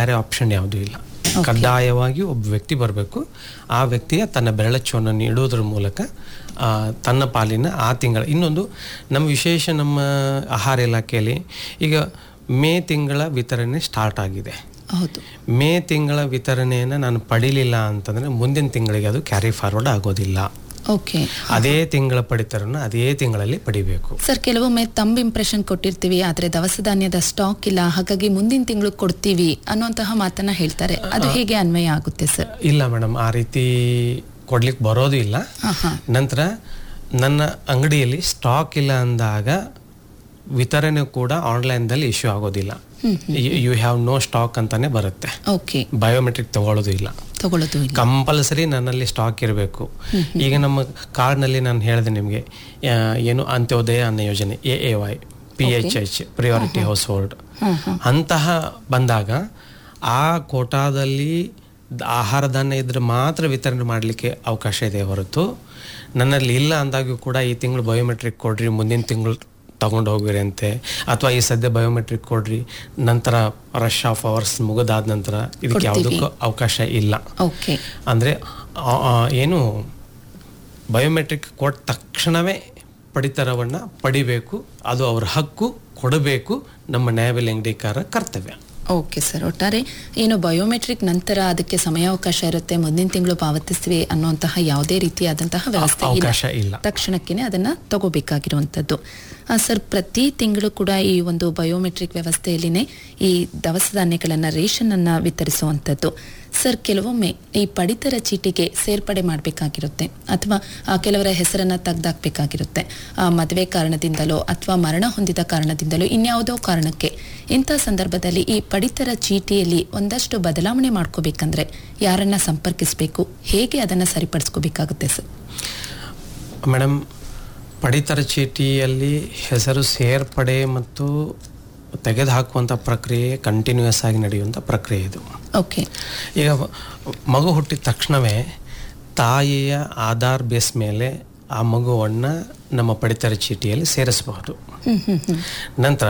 ಬೇರೆ ಆಪ್ಷನ್ ಯಾವುದೂ ಇಲ್ಲ ಕಡ್ಡಾಯವಾಗಿ ಒಬ್ಬ ವ್ಯಕ್ತಿ ಬರಬೇಕು ಆ ವ್ಯಕ್ತಿಯ ತನ್ನ ಬೆರಳಚ್ಚವನ್ನು ನೀಡುವುದರ ಮೂಲಕ ಆ, ತನ್ನ ಪಾಲಿನ ಆ ತಿಂಗಳ ಇನ್ನೊಂದು ನಮ್ಮ ವಿಶೇಷ ನಮ್ಮ ಆಹಾರ ಇಲಾಖೆಯಲ್ಲಿ ಈಗ ಮೇ ತಿಂಗಳ ವಿತರಣೆ ಸ್ಟಾರ್ಟ್ ಆಗಿದೆ ಹೌದು ಮೇ ತಿಂಗಳ ವಿತರಣೆಯನ್ನು ನಾನು ಪಡಿಲಿಲ್ಲ ಅಂತಂದರೆ ಮುಂದಿನ ತಿಂಗಳಿಗೆ ಅದು ಕ್ಯಾರಿ ಫಾರ್ವರ್ಡ್ ಆಗೋದಿಲ್ಲ ಓಕೆ ಅದೇ ತಿಂಗಳ ಪಡಿತರನ್ನು ಅದೇ ತಿಂಗಳಲ್ಲಿ ಪಡಿಬೇಕು ಸರ್ ಕೆಲವೊಮ್ಮೆ ತಂಬ್ ಇಂಪ್ರೆಷನ್ ಕೊಟ್ಟಿರ್ತೀವಿ ಆದ್ರೆ ದವಸ ಧಾನ್ಯದ ಸ್ಟಾಕ್ ಇಲ್ಲ ಹಾಗಾಗಿ ಮುಂದಿನ ತಿಂಗಳು ಕೊಡ್ತೀವಿ ಅನ್ನುವಂತಹ ಮಾತನ್ನ ಹೇಳ್ತಾರೆ ಅದು ಹೇಗೆ ಅನ್ವಯ ಆಗುತ್ತೆ ಸರ್ ಇಲ್ಲ ಮೇಡಮ್ ಆ ರೀತಿ ಕೊಡ್ಲಿಕ್ಕೆ ಬರೋದು ಇಲ್ಲ ಹಾ ಹಾ ನಂತರ ನನ್ನ ಅಂಗಡಿಯಲ್ಲಿ ಸ್ಟಾಕ್ ಇಲ್ಲ ಅಂದಾಗ ವಿತರಣೆ ಕೂಡ ಆನ್ಲೈನ್ದಲ್ಲಿ ಇಶ್ಯೂ ಆಗೋದಿಲ್ಲ ಯು ಹ್ಯಾವ್ ನೋ ಸ್ಟಾಕ್ ಅಂತಾನೆ ಬರುತ್ತೆ ಓಕೆ ಬಯೋಮೆಟ್ರಿಕ್ ತಗೊಳ್ಳೋದು ಇಲ್ಲ ತಗೊಳ್ಳೋದು ಇಲ್ಲ ಕಂಪಲ್ಸರಿ ನನ್ನಲ್ಲಿ ಸ್ಟಾಕ್ ಇರಬೇಕು ಈಗ ನಮ್ಮ ಕಾರ್ಡ್ನಲ್ಲಿ ನಾನು ಹೇಳಿದೆ ನಿಮಗೆ ಏನು Antyodaya Anna Yojana A A Y P H H priority household ಅಂತಹ ಬಂದಾಗ ಆ ಕೋಟಾದಲ್ಲಿ ದ- ಆಹಾರ ಧಾನ್ಯ ಇದ್ರೆ ಮಾತ್ರ ವಿತರಣೆ ಮಾಡಲಿಕ್ಕೆ ಅವಕಾಶ ಇದೆ ಹೊರತು ನನ್ನಲ್ಲಿ ಇಲ್ಲ ಅಂದಾಗೂ ಕೂಡ ಈ ತಿಂಗಳು ಬಯೋಮೆಟ್ರಿಕ್ ಕೊಡ್ರಿ ಮುಂದಿನ ತಿಂಗಳು ತಗೊಂಡು ಹೋಗಿರಿ ಅಂತೆ ಅಥವಾ ಈ ಸದ್ಯ ಬಯೋಮೆಟ್ರಿಕ್ ಕೊಡ್ರಿ ನಂತರ ರಶ್ ಆಫ್ ಅವರ್ಸ್ ಮುಗಿದಾದ ನಂತರ ಇದಕ್ಕೆ ಯಾವುದಕ್ಕೂ ಅವಕಾಶ ಇಲ್ಲ ಓಕೆ ಅಂದರೆ ಏನು ಬಯೋಮೆಟ್ರಿಕ್ ಕೊಟ್ಟ ತಕ್ಷಣವೇ ಪಡಿತರವನ್ನು ಪಡಿಬೇಕು ಅದು ಅವರ ಹಕ್ಕು ಕೊಡಬೇಕು ನಮ್ಮ ನ್ಯಾಯಬೆಲೆ ಅಂಗಡಿಕಾರ ಕರ್ತವ್ಯ ಓಕೆ ಸರ್ ಒಟ್ಟಾರೆ ಏನು ಬಯೋಮೆಟ್ರಿಕ್ ನಂತರ ಅದಕ್ಕೆ ಸಮಯಾವಕಾಶ ಇರುತ್ತೆ ಮುಂದಿನ ತಿಂಗಳು ಪಾವತಿಸ್ತೀವಿ ಅನ್ನುವಂತಹ ಯಾವುದೇ ರೀತಿಯಾದಂತಹ ವ್ಯವಸ್ಥೆ ಇಲ್ಲ ಅವಕಾಶ ಇಲ್ಲ ತಕ್ಷಣಕ್ಕೇನೆ ಅದನ್ನ ತಗೋಬೇಕಾಗಿರುವಂಥದ್ದು ಆ, ಸರ್ ಪ್ರತಿ ತಿಂಗಳು ಕೂಡ ಈ ಒಂದು ಬಯೋಮೆಟ್ರಿಕ್ ವ್ಯವಸ್ಥೆಯಲ್ಲಿನೇ ಈ ದವಸ ಧಾನ್ಯಗಳನ್ನ ರೇಷನ್ ಅನ್ನ ವಿತರಿಸುವಂಥದ್ದು ಸರ್ ಕೆಲವೊಮ್ಮೆ ಈ ಪಡಿತರ ಚೀಟಿಗೆ ಸೇರ್ಪಡೆ ಮಾಡಬೇಕಾಗಿರುತ್ತೆ ಅಥವಾ ಆ, ಕೆಲವರ ಹೆಸರನ್ನ ತೆಗ್ದಾಕ್ಬೇಕಾಗಿರುತ್ತೆ ಆ, ಮದುವೆ ಕಾರಣದಿಂದಲೋ ಅಥವಾ ಮರಣ ಹೊಂದಿದ ಕಾರಣದಿಂದಲೋ ಇನ್ಯಾವುದೋ ಕಾರಣಕ್ಕೆ ಇಂಥ ಸಂದರ್ಭದಲ್ಲಿ ಈ ಪಡಿತರ ಚೀಟಿಯಲ್ಲಿ ಒಂದಷ್ಟು ಬದಲಾವಣೆ ಮಾಡ್ಕೋಬೇಕಂದ್ರೆ ಯಾರನ್ನ ಸಂಪರ್ಕಿಸಬೇಕು ಹೇಗೆ ಅದನ್ನ ಸರಿಪಡಿಸ್ಕೋಬೇಕಾಗುತ್ತೆ ಸರ್ ಮೇಡಮ್ ಪಡಿತರ ಚೀಟಿಯಲ್ಲಿ ಹೆಸರು ಸೇರ್ಪಡೆ ಮತ್ತು ತೆಗೆದುಹಾಕುವಂಥ ಪ್ರಕ್ರಿಯೆ ಕಂಟಿನ್ಯೂಯಸ್ ಆಗಿ ನಡೆಯುವಂಥ ಪ್ರಕ್ರಿಯೆ ಇದು ಓಕೆ ಈಗ ಮಗು ಹುಟ್ಟಿದ ತಕ್ಷಣವೇ ತಾಯಿಯ ಆಧಾರ್ ಬೇಸ್ ಮೇಲೆ ಆ ಮಗುವನ್ನು ನಮ್ಮ ಪಡಿತರ ಚೀಟಿಯಲ್ಲಿ ಸೇರಿಸಬಹುದು ಹ್ಮ್ ಹ್ಮ್ ಹ್ಮ್ ನಂತರ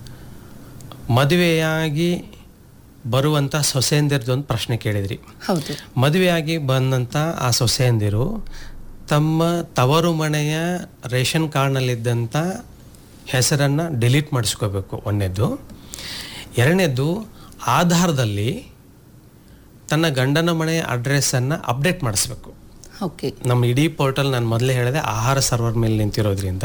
ಮದುವೆಯಾಗಿ ಬರುವಂಥ ಸೊಸೆಯಂದಿರದ್ದು ಒಂದು ಪ್ರಶ್ನೆ ಕೇಳಿದ್ರಿ ಹೌದು ಮದುವೆಯಾಗಿ ಬಂದಂಥ ಆ ಸೊಸೆಯಂದಿರು ತಮ್ಮ ತವರು ಮನೆಯ ರೇಷನ್ ಕಾರ್ಡ್ನಲ್ಲಿದ್ದಂಥ ಹೆಸರನ್ನು ಡಿಲೀಟ್ ಮಾಡಿಸ್ಕೋಬೇಕು ಒಂದನೇದ್ದು ಎರಡನೇದ್ದು ಆಧಾರದಲ್ಲಿ ತನ್ನ ಗಂಡನ ಮನೆಯ ಅಡ್ರೆಸ್ಸನ್ನು ಅಪ್ಡೇಟ್ ಮಾಡಿಸ್ಬೇಕು ಓಕೆ ನಮ್ಮ ಇಡೀ ಪೋರ್ಟಲ್ ನಾನು ಮೊದಲೇ ಹೇಳಿದೆ ಆಹಾರ ಸರ್ವರ್ ಮೇಲೆ ನಿಂತಿರೋದ್ರಿಂದ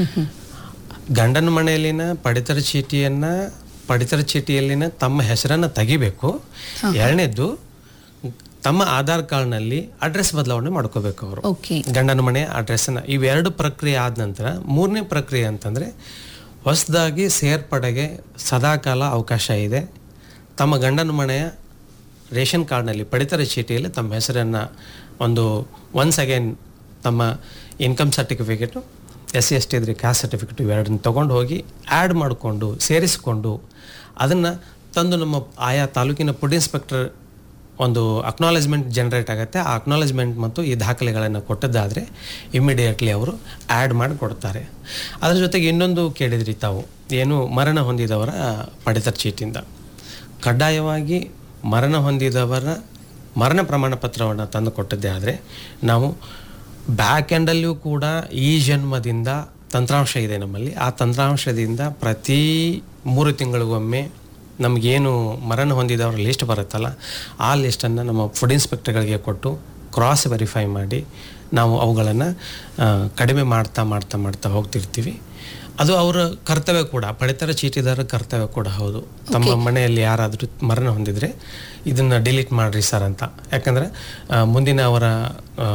ಗಂಡನ ಮನೆಯಲ್ಲಿನ ಪಡಿತರ ಚೀಟಿಯನ್ನ ಪಡಿತರ ಚೀಟಿಯಲ್ಲಿನ ತಮ್ಮ ಹೆಸರನ್ನ ತೆಗಿಬೇಕು ಎರಡನೇದ್ದು ತಮ್ಮ ಆಧಾರ್ ಕಾರ್ಡ್ನಲ್ಲಿ ಅಡ್ರೆಸ್ ಬದಲಾವಣೆ ಮಾಡ್ಕೋಬೇಕು ಅವರು ಓಕೆ ಗಂಡನ ಮನೆಯ ಅಡ್ರೆಸ್ಸನ್ನ ಇವೆರಡು ಪ್ರಕ್ರಿಯೆ ಆದ ನಂತರ ಮೂರನೇ ಪ್ರಕ್ರಿಯೆ ಅಂತಂದರೆ ಹೊಸದಾಗಿ ಸೇರ್ಪಡೆಗೆ ಸದಾಕಾಲ ಅವಕಾಶ ಇದೆ ತಮ್ಮ ಗಂಡನ ಮನೆಯ ರೇಷನ್ ಕಾರ್ಡ್ನಲ್ಲಿ ಪಡಿತರ ಚೀಟಿಯಲ್ಲಿ ತಮ್ಮ ಹೆಸರನ್ನು ಒಂದು ಒನ್ಸ್ ಅಗೇನ್ ತಮ್ಮ income certificate S C S T ಇದ್ರೆ ಕ್ಯಾಸ್ಟ್ ಸರ್ಟಿಫಿಕೇಟು ಇವೆರಡನ್ನ ತೊಗೊಂಡು ಹೋಗಿ ಆ್ಯಡ್ ಮಾಡಿಕೊಂಡು ಸೇರಿಸಿಕೊಂಡು ಅದನ್ನು ತಂದು ನಮ್ಮ ಆಯಾ ತಾಲೂಕಿನ ಫುಡ್ ಇನ್ಸ್ಪೆಕ್ಟರ್ ಒಂದು ಅಕ್ನಾಲೇಜ್ಮೆಂಟ್ ಜನರೇಟ್ ಆಗುತ್ತೆ ಆ ಅಕ್ನಾಲೇಜ್ಮೆಂಟ್ ಮತ್ತು ಈ ದಾಖಲೆಗಳನ್ನು ಕೊಟ್ಟದ್ದಾದರೆ ಇಮ್ಮಿಡಿಯೇಟ್ಲಿ ಅವರು ಆ್ಯಡ್ ಮಾಡಿ ಕೊಡ್ತಾರೆ ಅದರ ಜೊತೆಗೆ ಇನ್ನೊಂದು ಕೇಳಿದ್ರಿ ತಾವು ಏನು ಮರಣ ಹೊಂದಿದವರ ಪಡಿತರ ಚೀಟಿಯಿಂದ ಕಡ್ಡಾಯವಾಗಿ ಮರಣ ಹೊಂದಿದವರ ಮರಣ ಪ್ರಮಾಣ ಪತ್ರವನ್ನು ತಂದು ಕೊಟ್ಟದ್ದೇ ಆದರೆ ನಾವು ಬ್ಯಾಕ್ ಎಂಡಲ್ಲಿಯೂ ಕೂಡ ಈ ಜನ್ಮದಿಂದ ತಂತ್ರಾಂಶ ಇದೆ ನಮ್ಮಲ್ಲಿ ಆ ತಂತ್ರಾಂಶದಿಂದ ಪ್ರತಿ ಮೂರು ತಿಂಗಳಿಗೊಮ್ಮೆ ನಮಗೇನು ಮರಣ ಹೊಂದಿದವರ ಲಿಸ್ಟ್ ಬರುತ್ತಲ್ಲ ಆ ಲಿಸ್ಟನ್ನು ನಮ್ಮ ಫುಡ್ ಇನ್ಸ್ಪೆಕ್ಟರ್ಗಳಿಗೆ ಕೊಟ್ಟು ಕ್ರಾಸ್ ವೆರಿಫೈ ಮಾಡಿ ನಾವು ಅವುಗಳನ್ನು ಕಡಿಮೆ ಮಾಡ್ತಾ ಮಾಡ್ತಾ ಮಾಡ್ತಾ ಹೋಗ್ತಿರ್ತೀವಿ ಅದು ಅವರ ಕರ್ತವ್ಯ ಕೂಡ ಪಡಿತರ ಚೀಟಿದಾರ ಕರ್ತವ್ಯ ಕೂಡ ಹೌದು ತಮ್ಮ ಮನೆಯಲ್ಲಿ ಯಾರಾದರೂ ಮರಣ ಹೊಂದಿದ್ರೆ ಇದನ್ನ ಡಿಲೀಟ್ ಮಾಡ್ರಿ ಸರ್ ಅಂತ ಯಾಕಂದ್ರೆ ಆ, ಮುಂದಿನ ಅವರ ಆ,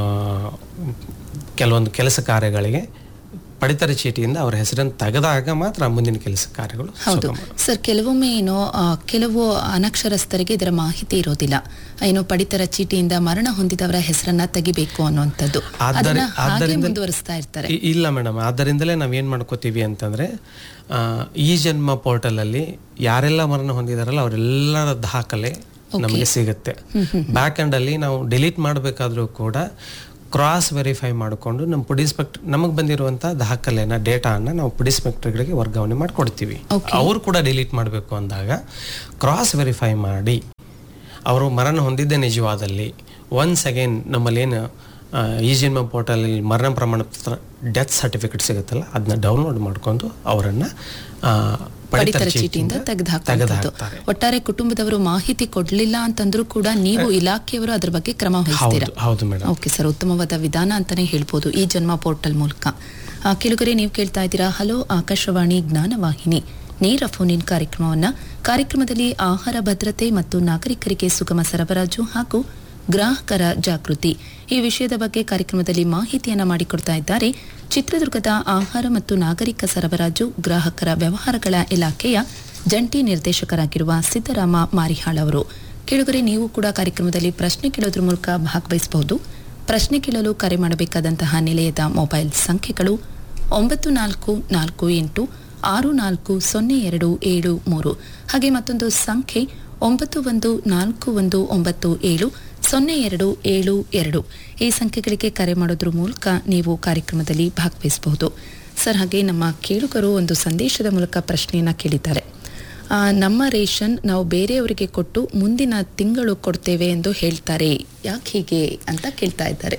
ಕೆಲವೊಂದು ಕೆಲಸ ಕಾರ್ಯಗಳಿಗೆ ಪಡಿತರ ಚೀಟಿಯಿಂದ ಅವರ ಹೆಸರನ್ನು ತೆಗೆದಾಗ ಮಾತ್ರ ಮುಂದಿನ ಕೆಲಸ ಕಾರ್ಯಗಳು ಹೌದು ಸುಗಮ. ಸರ್ ಕೆಲವೊಮ್ಮೆ ಏನು ಆ, ಕೆಲವು ಅನಕ್ಷರಸ್ಥರಿಗೆ ಇದರ ಮಾಹಿತಿ ಇರೋದಿಲ್ಲ ಏನು ಪಡಿತರ ಚೀಟಿಯಿಂದ ಮರಣ ಹೊಂದಿದವರ ಹೆಸರನ್ನ ತೆಗಿಬೇಕು ಅನ್ನುವಂಥದ್ದು ಆದರೆ- ಅದನ್ನ ಹಾಗೆ ಆದ್ದರಿಂದ- ಮುಂದುವರಿಸ್ತಾ ಇರ್ತಾರೆ ಇ- ಇಲ್ಲ ಮೇಡಮ್ ಆದ್ದರಿಂದಲೇ ನಾವೇನು ಮಾಡ್ಕೋತೀವಿ ಅಂತಂದರೆ ಈ ಜನ್ಮ ಪೋರ್ಟಲಲ್ಲಿ ಯಾರೆಲ್ಲ ಮರಣ ಹೊಂದಿದಾರಲ್ಲ ಅವರೆಲ್ಲರ ದಾಖಲೆ ನಮಗೆ ಸಿಗುತ್ತೆ ಬ್ಯಾಕ್ ಅಲ್ಲಿ ನಾವು ಡಿಲೀಟ್ ಮಾಡಬೇಕಾದ್ರೂ ಕೂಡ ಕ್ರಾಸ್ ವೆರಿಫೈ ಮಾಡಿಕೊಂಡು ನಮ್ಮ ಪುಡಿ ಇನ್ಸ್ಪೆಕ್ಟರ್ ನಮಗೆ ಬಂದಿರುವಂಥ ದಾಖಲೆನ ಡೇಟಾನ ನಾವು ಪುಡಿ ಇನ್ಸ್ಪೆಕ್ಟರ್ಗಳಿಗೆ ವರ್ಗಾವಣೆ ಮಾಡಿಕೊಡ್ತೀವಿ ಅವರು ಕೂಡ ಡಿಲೀಟ್ ಮಾಡಬೇಕು ಅಂದಾಗ ಕ್ರಾಸ್ ವೆರಿಫೈ ಮಾಡಿ ಅವರು ಮರಣ ಹೊಂದಿದ್ದ ನಿಜವಾದಲ್ಲಿ ಒನ್ಸ್ ಅಗೈನ್ ನಮ್ಮಲ್ಲೇನು ಈ ಜನ್ಮ ಪೋರ್ಟಲಲ್ಲಿ ಮರಣ ಪ್ರಮಾಣ ಪತ್ರ ಡೆತ್ ಸರ್ಟಿಫಿಕೇಟ್ ಸಿಗುತ್ತಲ್ಲ ಅದನ್ನ ಡೌನ್ಲೋಡ್ ಮಾಡ್ಕೊಂಡು ಅವರನ್ನು ಪಡಿತರ ಚೀಟಿಯಿಂದ ತೆಗೆದುಹಾಕುವಂಥದ್ದು ತೆಗೆದುಹಾಕ್ತಾರೆ ಒಟ್ಟಾರೆ ಕುಟುಂಬದವರು ಮಾಹಿತಿ ಕೊಡ್ಲಿಲ್ಲ ಅಂತಂದ್ರೂ ಕೂಡ ನೀವು ಇಲಾಖೆಯವರು ಅದ್ರ ಬಗ್ಗೆ ಕ್ರಮ ವಹಿಸ್ತೀರಾ ಹೌದು ಹೌದು ಮೇಡಮ್ ಓಕೆ ಸರ್ ಉತ್ತಮವಾದ ವಿಧಾನ ಅಂತಾನೆ ಹೇಳ್ಬೋದು ಈ ಜನ್ಮ ಪೋರ್ಟಲ್ ಮೂಲಕ ಆ, ಕೆಲವರೆ ನೀವು ಕೇಳ್ತಾ ಇದ್ದೀರಾ ಹಲೋ ಆಕಾಶವಾಣಿ ಜ್ಞಾನವಾಹಿನಿ ನೇರ ಫೋನ್ ಇನ್ ಕಾರ್ಯಕ್ರಮವನ್ನ ಕಾರ್ಯಕ್ರಮದಲ್ಲಿ ಆಹಾರ ಭದ್ರತೆ ಮತ್ತು ನಾಗರಿಕರಿಗೆ ಸುಗಮ ಸರಬರಾಜು ಹಾಗೂ ಗ್ರಾಹಕರ ಜಾಗೃತಿ ಈ ವಿಷಯದ ಬಗ್ಗೆ ಕಾರ್ಯಕ್ರಮದಲ್ಲಿ ಮಾಹಿತಿಯನ್ನ ಮಾಡಿಕೊಡ್ತಾ ಇದ್ದಾರೆ ಚಿತ್ರದುರ್ಗದ ಆಹಾರ ಮತ್ತು ನಾಗರಿಕ ಸರಬರಾಜು ಗ್ರಾಹಕರ ವ್ಯವಹಾರಗಳ ಇಲಾಖೆಯ ಜಂಟಿ ನಿರ್ದೇಶಕರಾಗಿರುವ ಸಿದ್ದರಾಮ ಮಾರಿಹಾಳ್ ಅವರು ಕೆಳಗರೆ ನೀವು ಕೂಡ ಕಾರ್ಯಕ್ರಮದಲ್ಲಿ ಪ್ರಶ್ನೆ ಕೇಳೋದ್ರ ಮೂಲಕ ಭಾಗವಹಿಸಬಹುದು ಪ್ರಶ್ನೆ ಕೇಳಲು ಕರೆ ಮಾಡಬೇಕಾದಂತಹ ನಿಲಯದ ಮೊಬೈಲ್ ಸಂಖ್ಯೆಗಳು ಒಂಬತ್ತು ನಾಲ್ಕು ನಾಲ್ಕು ಎಂಟು ಆರು ನಾಲ್ಕು ಸೊನ್ನೆ ಎರಡು ಏಳು ಮೂರು ಹಾಗೆ ಮತ್ತೊಂದು ಸಂಖ್ಯೆ ಒಂಬತ್ತು ಒಂದು ನಾಲ್ಕು ಒಂದು ಒಂಬತ್ತು ಏಳು ಸೊನ್ನೆ ಎರಡು ಏಳು ಎರಡು ಈ ಸಂಖ್ಯೆಗಳಿಗೆ ಕರೆ ಮಾಡೋದ್ರ ಮೂಲಕ ನೀವು ಕಾರ್ಯಕ್ರಮದಲ್ಲಿ ಭಾಗವಹಿಸಬಹುದು ಸರ್ ಹಾಗೆ ನಮ್ಮ ಕೇಳುಗರು ಒಂದು ಸಂದೇಶದ ಮೂಲಕ ಪ್ರಶ್ನೆಯನ್ನ ಕೇಳಿದ್ದಾರೆ ಆ, ನಮ್ಮ ರೇಷನ್ ನಾವು ಬೇರೆಯವರಿಗೆ ಕೊಟ್ಟು ಮುಂದಿನ ತಿಂಗಳು ಕೊಡ್ತೇವೆ ಎಂದು ಹೇಳ್ತಾರೆ ಯಾಕೆ ಹೀಗೆ ಅಂತ ಕೇಳ್ತಾ ಇದ್ದಾರೆ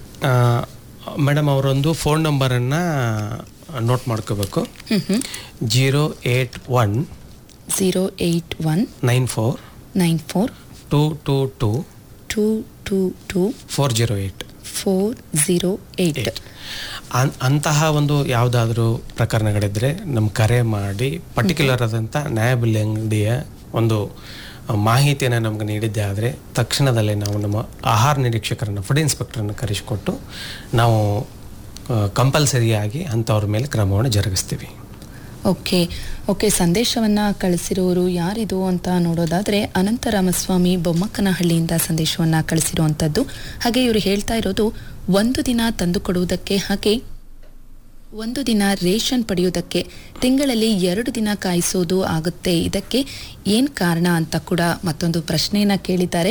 ಮೇಡಮ್ ಅವರೊಂದು ಫೋನ್ ನಂಬರನ್ನು ನೋಟ್ ಮಾಡ್ಕೋಬೇಕು hmm hmm zero eight one zero eight one nine four nine four two two two two two two four zero eight four zero eight ಅಂತಹ ಒಂದು ಯಾವುದಾದ್ರೂ ಪ್ರಕರಣಗಳಿದ್ರೆ ನಮ್ಮ ಕರೆ ಮಾಡಿ ಪರ್ಟಿಕ್ಯುಲರ್ ಆದಂಥ ನ್ಯಾಯಬೆಲೆ ಅಂಗಡಿಯ ಒಂದು ಮಾಹಿತಿಯನ್ನು ನಮ್ಗೆ ನೀಡಿದ್ದೆ ಆದರೆ ತಕ್ಷಣದಲ್ಲೇ ನಾವು ನಮ್ಮ ಆಹಾರ ನಿರೀಕ್ಷಕರನ್ನು ಫುಡ್ ಇನ್ಸ್ಪೆಕ್ಟರನ್ನು ಕರೆಸಿಕೊಟ್ಟು ನಾವು ಕಂಪಲ್ಸರಿಯಾಗಿ ಅಂಥವ್ರ ಮೇಲೆ ಕ್ರಮವನ್ನು ಜರುಗಿಸ್ತೀವಿ ಓಕೆ ಓಕೆ ಸಂದೇಶವನ್ನ ಕಳಿಸಿರೋರು ಯಾರಿದು ಅಂತ ನೋಡೋದಾದ್ರೆ ಅನಂತ ರಾಮಸ್ವಾಮಿ ಬೊಮ್ಮಕ್ಕನಹಳ್ಳಿಯಿಂದ ಸಂದೇಶವನ್ನ ಕಳಿಸಿರುವಂಥದ್ದು ಹಾಗೆ ಇವರು ಹೇಳ್ತಾ ಇರೋದು ಒಂದು ದಿನ ತಂದುಕೊಡುವುದಕ್ಕೆ ಹಾಗೆ ಒಂದು ದಿನ ರೇಷನ್ ಪಡೆಯುವುದಕ್ಕೆ ತಿಂಗಳಲ್ಲಿ ಎರಡು ದಿನ ಕಾಯಿಸೋದು ಆಗುತ್ತೆ ಇದಕ್ಕೆ ಏನ್ ಕಾರಣ ಅಂತ ಕೂಡ ಮತ್ತೊಂದು ಪ್ರಶ್ನೆಯನ್ನ ಕೇಳಿದ್ದಾರೆ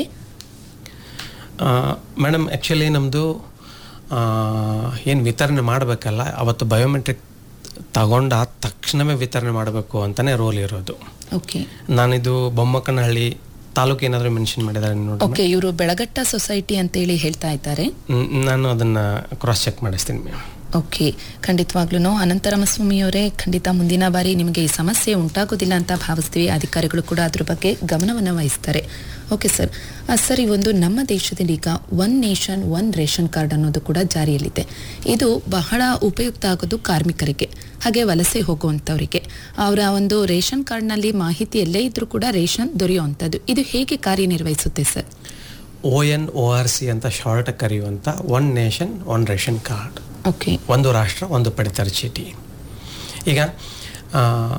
ಮೇಡಮ್ ಆ್ಯಕ್ಚುಲಿ ನಮ್ಮದು ಏನು ವಿತರಣೆ ಮಾಡಬೇಕಲ್ಲ ಅವತ್ತು ಬಯೋಮೆಟ್ರಿಕ್ ತಗೊಂಡಾದ ತಕ್ಷಣವೇ ವಿತರಣೆ ಮಾಡಬೇಕು ಅಂತಲೇ ರೋಲ್ ಇರೋದು ಓಕೆ ನಾನಿದು ಬೊಮ್ಮಕ್ಕನಹಳ್ಳಿ ತಾಲೂಕು ಏನಾದರೂ ಮೆನ್ಷನ್ ಮಾಡಿದ್ದಾರೆ ನೋಡಿ ಓಕೆ ಇವರು ಬೆಳಗಟ್ಟ ಸೊಸೈಟಿ ಅಂತೇಳಿ ಹೇಳ್ತಾ ಇದ್ದಾರೆ ಮ್, ನಾನು ಅದನ್ನು ಕ್ರಾಸ್ ಚೆಕ್ ಮಾಡಿಸ್ತೀನಿ ಮ್ಯಾಮ್ ಓಕೆ ಖಂಡಿತವಾಗ್ಲೂ ಅನಂತರಾಮಸ್ವಾಮಿಯವರೇ ಖಂಡಿತ ಮುಂದಿನ ಬಾರಿ ನಿಮಗೆ ಈ ಸಮಸ್ಯೆ ಉಂಟಾಗೋದಿಲ್ಲ ಅಂತ ಭಾವಿಸ್ತೀವಿ ಅಧಿಕಾರಿಗಳು ಕೂಡ ಅದ್ರ ಬಗ್ಗೆ ಗಮನವನ್ನು ವಹಿಸ್ತಾರೆ ಓಕೆ ಸರ್ ಆ, ಸರ್ ಈ ಒಂದು ನಮ್ಮ ದೇಶದಲ್ಲಿ ಈಗ one nation one ration card ಅನ್ನೋದು ಕೂಡ ಜಾರಿಯಲ್ಲಿದೆ ಇದು ಬಹಳ ಉಪಯುಕ್ತ ಆಗೋದು ಕಾರ್ಮಿಕರಿಗೆ ಹಾಗೆ ವಲಸೆ ಹೋಗುವಂಥವರಿಗೆ ಅವರ ಒಂದು ರೇಷನ್ ಕಾರ್ಡ್ನಲ್ಲಿ ಮಾಹಿತಿ ಎಲ್ಲೇ ಇದ್ರೂ ಕೂಡ ರೇಷನ್ ದೊರೆಯುವಂಥದ್ದು ಇದು ಹೇಗೆ ಕಾರ್ಯನಿರ್ವಹಿಸುತ್ತೆ sir O N O R C ಅಂತ ಶಾರ್ಟ್ ಕರೆಯುವಂಥ one nation one ration card okay ಒಂದು ರಾಷ್ಟ್ರ ಒಂದು ಪಡಿತರ ಚೀಟಿ ಈಗ ಆ,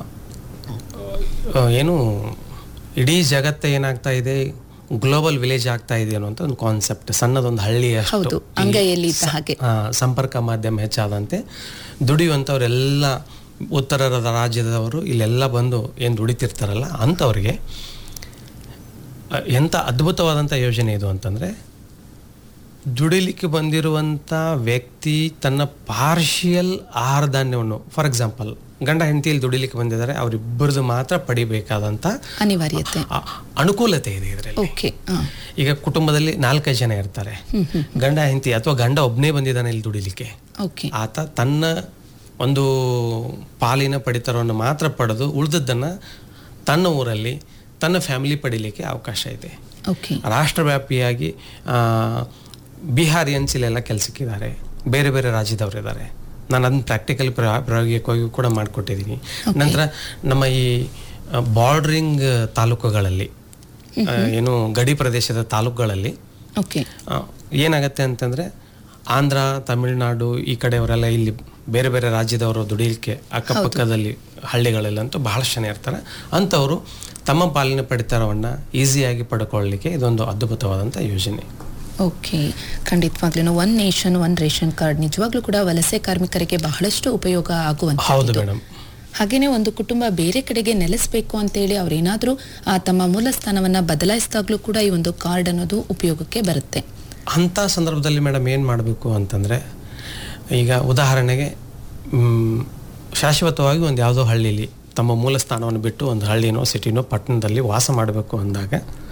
ಆ, ಏನು ಇಡೀ ಜಗತ್ತು ಏನಾಗ್ತಾ ಇದೆ ಗ್ಲೋಬಲ್ ವಿಲೇಜ್ ಆಗ್ತಾ ಇದೆ ಅನ್ನುವಂಥ ಒಂದು ಕಾನ್ಸೆಪ್ಟ್ ಸಣ್ಣದೊಂದು ಹಳ್ಳಿಯಷ್ಟು ಹೌದು ಅಂಗೈಯಲ್ಲಿ ಇದ್ದ ಹಾಗೆ ಆ, ಸಂಪರ್ಕ ಮಾಧ್ಯಮ ಹೆಚ್ಚಾದಂತೆ ದುಡಿಯುವಂಥವರೆಲ್ಲ ಉತ್ತರದ ರಾಜ್ಯದವರು ಇಲ್ಲೆಲ್ಲ ಬಂದು ಏನು ದುಡಿತಿರ್ತಾರಲ್ಲ ಅಂಥವ್ರಿಗೆ ಆ, ಎಂಥ ಅದ್ಭುತವಾದಂಥ ಯೋಜನೆ ಇದು ಅಂತಂದರೆ ದುಡಿಲಿಕ್ಕೆ ಬಂದಿರುವಂಥ ವ್ಯಕ್ತಿ ತನ್ನ ಪಾರ್ಷಿಯಲ್ ಆಹಾರ ಧಾನ್ಯವನ್ನು ಫಾರ್ ಎಕ್ಸಾಂಪಲ್ ಗಂಡ ಹೆಂಡತಿಯಲ್ಲಿ ದುಡಿಲಿಕ್ಕೆ ಬಂದಿದ್ದಾರೆ ಅವರಿಬ್ಬರದು ಮಾತ್ರ ಪಡಿಬೇಕಾದಂಥ ಅನಿವಾರ್ಯತೆ ಆ, ಅನುಕೂಲತೆ ಇದೆ ಇದರಲ್ಲಿ ಓಕೆ ಹಾಂ ಈಗ ಕುಟುಂಬದಲ್ಲಿ ನಾಲ್ಕೈದು ಜನ ಇರ್ತಾರೆ ಗಂಡ ಹೆಂಡತಿ ಅಥವಾ ಗಂಡ ಒಬ್ಬನೇ ಬಂದಿದ್ದಾನೆ ಇಲ್ಲಿ ದುಡಿಲಿಕ್ಕೆ ಓಕೆ ಆತ ತನ್ನ ಒಂದು ಪಾಲಿನ ಪಡಿತರವನ್ನು ಮಾತ್ರ ಪಡೆದು ಉಳಿದದ್ದನ್ನು ತನ್ನ ಊರಲ್ಲಿ ತನ್ನ ಫ್ಯಾಮಿಲಿ ಪಡಿಲಿಕ್ಕೆ ಅವಕಾಶ ಇದೆ ಓಕೆ ರಾಷ್ಟ್ರವ್ಯಾಪಿಯಾಗಿ ಆ, ಬಿಹಾರಿಯನ್ಸ್ ಇಲ್ಲೆಲ್ಲ ಕೆಲಸಕ್ಕಿದ್ದಾರೆ ಬೇರೆ ಬೇರೆ ರಾಜ್ಯದವರಿದ್ದಾರೆ ನಾನು ಅದನ್ನ ಪ್ರಾಕ್ಟಿಕಲ್ ಪ್ರಾಯೋಗಿಕವಾಗಿ ಕೂಡ ಮಾಡಿಕೊಟ್ಟಿದ್ದೀನಿ ನಂತರ ನಮ್ಮ ಈ ಬಾರ್ಡ್ರಿಂಗ್ ತಾಲೂಕುಗಳಲ್ಲಿ ಆ, ಏನು ಗಡಿ ಪ್ರದೇಶದ ತಾಲೂಕುಗಳಲ್ಲಿ ಓಕೆ ಆ, ಏನಾಗತ್ತೆ ಅಂತಂದರೆ ಆಂಧ್ರ ತಮಿಳುನಾಡು ಈ ಕಡೆಯವರೆಲ್ಲ ಇಲ್ಲಿ ಬೇರೆ ಬೇರೆ ರಾಜ್ಯದವರು ದುಡಿಲಿಕ್ಕೆ ಅಕ್ಕಪಕ್ಕದಲ್ಲಿ ಹಳ್ಳಿಗಳಲ್ಲಂತೂ ಬಹಳಷ್ಟು ಜನ ಇರ್ತಾರೆ ಅಂಥವರು ತಮ್ಮ ಪಾಲಿನ ಪಡಿತರವನ್ನು ಈಸಿಯಾಗಿ ಪಡ್ಕೊಳ್ಳಿಕ್ಕೆ ಇದೊಂದು ಅದ್ಭುತವಾದಂಥ ಯೋಜನೆ ಓಕೆ ಖಂಡಿತವಾಗ್ಲೂ one nation one ration card ನಿಜವಾಗ್ಲೂ ಕೂಡ ವಲಸೆ ಕಾರ್ಮಿಕರಿಗೆ ಬಹಳಷ್ಟು ಉಪಯೋಗ ಹೌದು ಆಗುವಂಥದ್ದು ಮೇಡಮ್ ಹಾಗೇನೆ ಒಂದು ಕುಟುಂಬ ಬೇರೆ ಕಡೆಗೆ ನೆಲೆಸಬೇಕು ಅಂತೇಳಿ ಅವ್ರೇನಾದ್ರೂ ಆ ತಮ್ಮ ಮೂಲ ಸ್ಥಾನವನ್ನ ಬದಲಾಯಿಸಿದಾಗ್ಲೂ ಕೂಡ ಈ ಒಂದು ಕಾರ್ಡ್ ಅನ್ನೋದು ಉಪಯೋಗಕ್ಕೆ ಬರುತ್ತೆ ಅಂಥ ಸಂದರ್ಭದಲ್ಲಿ ಮೇಡಮ್ ಏನು ಮಾಡಬೇಕು ಅಂತಂದರೆ ಈಗ ಉದಾಹರಣೆಗೆ ಮ್, ಶಾಶ್ವತವಾಗಿ ಒಂದು ಯಾವುದೋ ಹಳ್ಳಿಲಿ ತಮ್ಮ ಮೂಲ ಸ್ಥಾನವನ್ನು ಬಿಟ್ಟು ಒಂದು ಹಳ್ಳಿನೋ ಸಿಟಿನೋ ಪಟ್ಟಣದಲ್ಲಿ ವಾಸ ಮಾಡಬೇಕು ಅಂದಾಗ